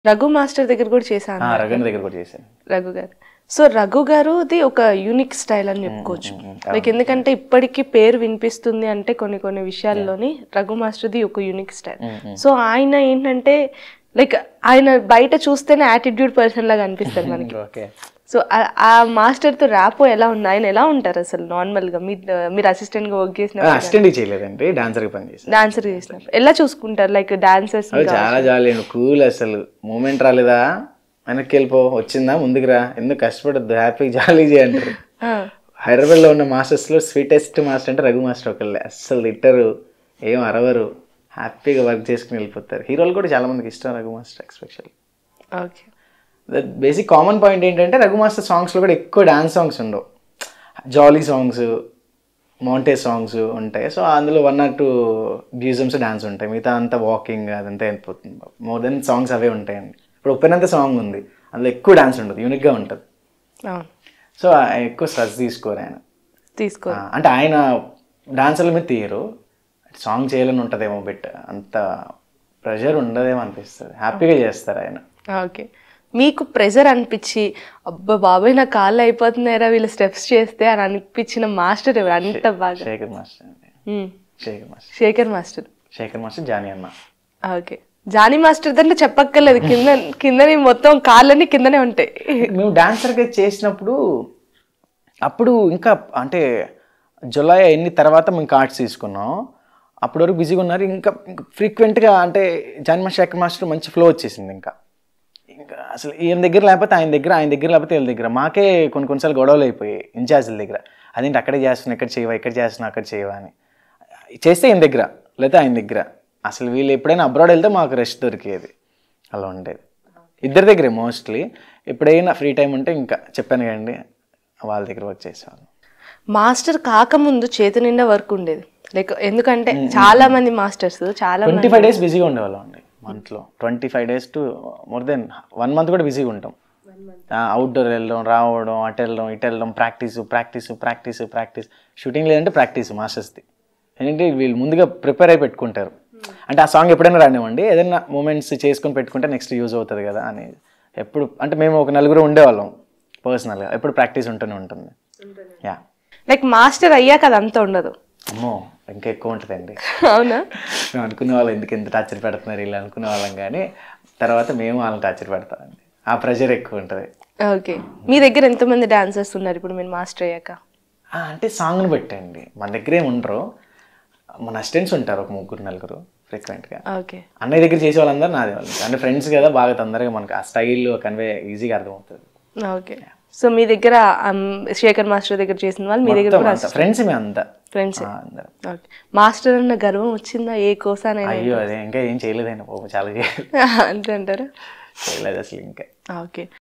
Raghu master దగ్గర కూడా చేశాను ఆ, రఘుని దగ్గర కూడా చేశాను రఘు గారు సో రఘు గారుది ఒక యూనిక్ స్టైల్ అని చెప్పుకోవచ్చు లైక్ ఎందుకంటే ఇప్పటికీ పేరు వినిపిస్తుంది అంటే కొన్ని కొన్ని విషయాల్లోని రఘు మాస్టర్ది ఒక యూనిక్ స్టైల్ సో ఆయన ఏంటంటే లైక్ ఆయన బయట చూస్తేనే యాటిట్యూడ్ పర్సన్ లాగా అనిపిస్తారు మనకి ఓకే సో ఆ- ఆ మాస్టర్ తో ర్యాపో ఎలా ఉంది ఆయన ఎలా ఉంటారు అసలు నార్మల్ గా మీ మీరు అసిస్టెంట్ గా వర్క్ చేసిన అసిస్టెంట్ చేయలేదండి డాన్సర్ గా పని చేశాను డాన్సర్ చేసినప్పుడు ఎలా చూసుకుంటారు లైక్ డాన్సర్స్ అవి చాలా జాలి కూల్ అసలు మూమెంట్ రాలేదా వెనక్కి వెళ్ళిపో వచ్చిందా ముందుకు రా ఎందుకు కష్టపడద్దు హ్యాపీ జాలీ చేయంటారు హైదరాబాద్లో ఉన్న మాస్టర్స్లో స్వీటెస్ట్ మాస్టర్ అంటే రఘు మాస్టర్ ఒకళ్ళే అస్సలు తిట్టరు ఏం అరవరు హ్యాపీగా వర్క్ చేసుకుని వెళ్ళిపోతారు హీరోలు కూడా చాలా మందికి ఇష్టం Raghu master especially okay basic common point ఏంటంటే రఘు మాస్టర్ సాంగ్స్లో కూడా ఎక్కువ డాన్స్ సాంగ్స్ ఉండవు జాలీ సాంగ్స్ మౌంటే సాంగ్స్ ఉంటాయి సో అందులో వన్ ఆర్ టూ బ్యూజమ్స్ డాన్స్ ఉంటాయి మిగతా అంతా వాకింగ్ అదంతా వెళ్ళిపోతుంది మోర్ దెన్ సాంగ్స్ అవే ఉంటాయండి ఇప్పుడు ఒప్పెనంత సాంగ్ ఉంది అందులో ఎక్కువ డాన్స్ ఉండదు యూనిక్గా ఉంటుంది అవును సో ఆయన ఎక్కువ స్ట్రెస్ తీసుకోరు ఆయన తీసుకో ఆ, అంటే ఆయన డాన్సర్ల మీద తీయరు సాంగ్ చేయాలని ఉంటుందేమో బిట్ అంత ప్రెషర్ ఉండదేమో అనిపిస్తుంది హ్యాపీగా చేస్తారు ఆయన ఓకే మీకు ప్రెజర్ అనిపించి అబ్బా బాబాయ్ నా కాళ్ళు అయిపోతున్నాయిరా వీళ్ళు స్టెప్స్ చేస్తే అని అనిపించిన మాస్టర్ ఎవరు అంత బాగా శేఖర్ మాస్టర్ అండి మ్మ్. Shekhar master Shekhar master Shekhar master Jani అన్న ఓకే జానీ మాస్టర్ అంటే చెప్పక్కర్లేదు కింద కిందనే మొత్తం కాళ్ళని కిందనే ఉంటాయి మేము డాన్సర్గా చేసినప్పుడు అప్పుడు ఇంకా అంటే జులై ఎన్ని తర్వాత మేము కార్డ్స్ తీసుకున్నాం అప్పటి వరకు బిజీగా ఉన్నారు ఇంకా ఇంకా ఫ్రీక్వెంట్గా అంటే జానీ మాస్టర్ శేఖర్ మాస్టర్ మంచి ఫ్లో వచ్చేసింది ఇంకా ఇంకా అసలు ఈయన దగ్గర లేకపోతే ఆయన దగ్గర ఆయన దగ్గర లేకపోతే వీళ్ళ దగ్గర మాకే కొన్ని కొన్నిసార్లు గొడవలు అయిపోయాయి ఇన్ఛార్జీల దగ్గర అదేంటి అక్కడే చేస్తున్నా ఇక్కడ చేయవా ఇక్కడ చేస్తున్నా అక్కడ చేయవా అని చేస్తే ఈయన దగ్గర లేకపోతే ఆయన దగ్గర అసలు వీళ్ళు ఎప్పుడైనా అబ్రాడ్ వెళ్తే మాకు రెస్ట్ దొరికేది అలా ఉండేది ఇద్దరి దగ్గరే మోస్ట్లీ ఎప్పుడైనా ఫ్రీ టైం ఉంటే ఇంకా చెప్పాను కదండి వాళ్ళ దగ్గర వర్క్ చేసేవాళ్ళం మాస్టర్ కాకముందు చేతి నిండా వర్క్ ఉండేది లైక్ ఎందుకంటే చాలా మంది మాస్టర్స్ చాలా ట్వంటీ ఫైవ్ డేస్ బిజీగా ఉండేవాళ్ళం అండి మంత్లో twenty five days to more than one month కూడా బిజీగా ఉంటాం అవుట్డోర్ వెళ్ళడం రావడం అటు వెళ్ళడం ఇటు వెళ్ళడం practice practice practice practice shooting లేదంటే ప్రాక్టీస్ మాస్టర్స్ది ఎందుకంటే వీళ్ళు ముందుగా ప్రిపేర్ అయి పెట్టుకుంటారు అంటే ఆ సాంగ్ ఎప్పుడైనా రానివ్వండి ఏదైనా మూమెంట్స్ చేసుకొని పెట్టుకుంటే నెక్స్ట్ యూజ్ అవుతుంది కదా అని ఎప్పుడు అంటే మేము ఒక నలుగురు ఉండేవాళ్ళం పర్సనల్గా ఎప్పుడు ప్రాక్టీస్ ఉంటూనే ఉంటుంది యా లైక్ మాస్టర్ అయ్యాక అది అంత ఉండదు అమ్మో ఇంకా ఎక్కువ ఉంటుందండి అవునా మేము అనుకునే వాళ్ళు ఎందుకు ఎంత టార్చర్ పెడుతున్నారు ఇలా అనుకునే వాళ్ళం కానీ తర్వాత మేము వాళ్ళని టార్చర్ పెడతామండి ఆ ప్రెషర్ ఎక్కువ ఉంటుంది ఓకే మీ దగ్గర ఎంతమంది డాన్సర్స్ ఉన్నారు ఇప్పుడు మీరు మాస్టర్ అయ్యాక ఆ, అంటే సాంగ్ని బట్టండి మన దగ్గర ఏమి ఉండరు మన అసిస్టెంట్స్ ఉంటారు ఒక ముగ్గురు నలుగురు ఫ్రీక్వెంట్గా ఓకే అన్నయ్య దగ్గర చేసే వాళ్ళందరూ నాదే వాళ్ళు అంటే ఫ్రెండ్స్ కదా బాగా తొందరగా మనకు ఆ స్టైల్ కన్వే ఈజీగా అర్థమవుతుంది ఓకే సో మీ దగ్గర um, శేఖర్ మాస్టర్ దగ్గర చేసిన వాళ్ళు మీ దగ్గర కూడా ఫ్రెండ్స్ మేము అంతా ఫ్రెండ్స్ ఆ, అందరం ఓకే మాస్టర్ అన్న గర్వం వచ్చిందా ఏ కోసానైనా అయ్యో అదే ఇంకా ఏం చేయలేదండి బాబు చాలా చేయలేదు అంతే అంటారు చేయలేదు అసలు ఇంకా ఓకే